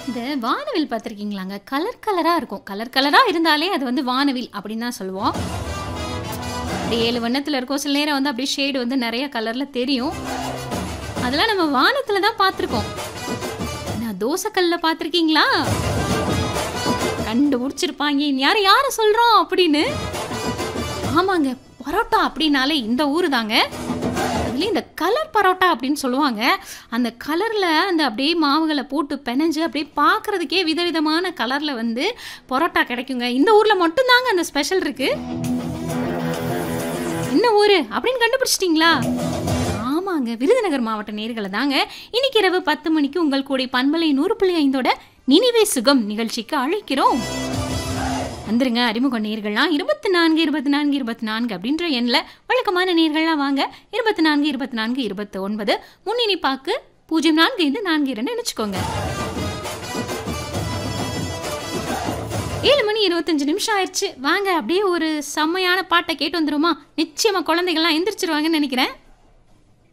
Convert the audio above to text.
இது வானவில் பார்த்துருக்கீங்களாங்க கலர் கலராக இருக்கும் கலர் கலராக இருந்தாலே அது வந்து வானவில் அப்படின்னு தான் சொல்லுவோம் அப்படியே ஏழு வண்ணத்தில் இருக்கும் சில நேரம் வந்து அப்படியே ஷேடு வந்து நிறைய கலரில் தெரியும் அதெல்லாம் நம்ம வானத்தில் தான் பார்த்துருக்கோம் நான் தோசைக்கல்ல பார்த்துருக்கீங்களா கண்டுபிடிச்சிருப்பாங்க யார் யாரை சொல்கிறோம் அப்படின்னு ஆமாங்க பரோட்டா அப்படின்னாலே இந்த ஊர் தாங்க அதுலேயும் இந்த கலர் பரோட்டா அப்படின்னு சொல்லுவாங்க அந்த கலரில் அந்த அப்படியே மாவுகளை போட்டு பெனஞ்சு அப்படியே பார்க்குறதுக்கே விதவிதமான கலரில் வந்து பரோட்டா கிடைக்குங்க இந்த ஊரில் மட்டும்தாங்க அந்த ஸ்பெஷல் இருக்குது என்ன ஊர் அப்படின்னு கண்டுபிடிச்சிட்டிங்களா ஆமாங்க விருதுநகர் மாவட்ட நேர்களை தாங்க இன்னைக்கு இரவு பத்து மணிக்கு உங்கள் கூடை பண்பலை நூறு புள்ளி ஐந்தோட நினைவே சுகம் நிகழ்ச்சிக்கு அழைக்கிறோம் வந்துருங்க அறிமுக நேர்கள்லாம் இருபத்தி நான்கு இருபத்தி நான்கு இருபத்தி நான்கு அப்படின்ற எண்ணில் வழக்கமான நேர்கள்லாம் வாங்க இருபத்தி நான்கு இருபத்தி நான்கு இருபத்தி ஒன்பது முன்னிணைப்பாக்கு பூஜ்ஜியம் நான்கு ஐந்து நான்கு இரண்டு நினச்சிக்கோங்க ஏழு மணி இருபத்தஞ்சு நிமிஷம் ஆயிடுச்சு வாங்க அப்படியே ஒரு செம்மையான பாட்டை கேட்டு வந்துருமா நிச்சயமா குழந்தைகள்லாம் எந்திரிச்சிருவாங்கன்னு நினைக்கிறேன்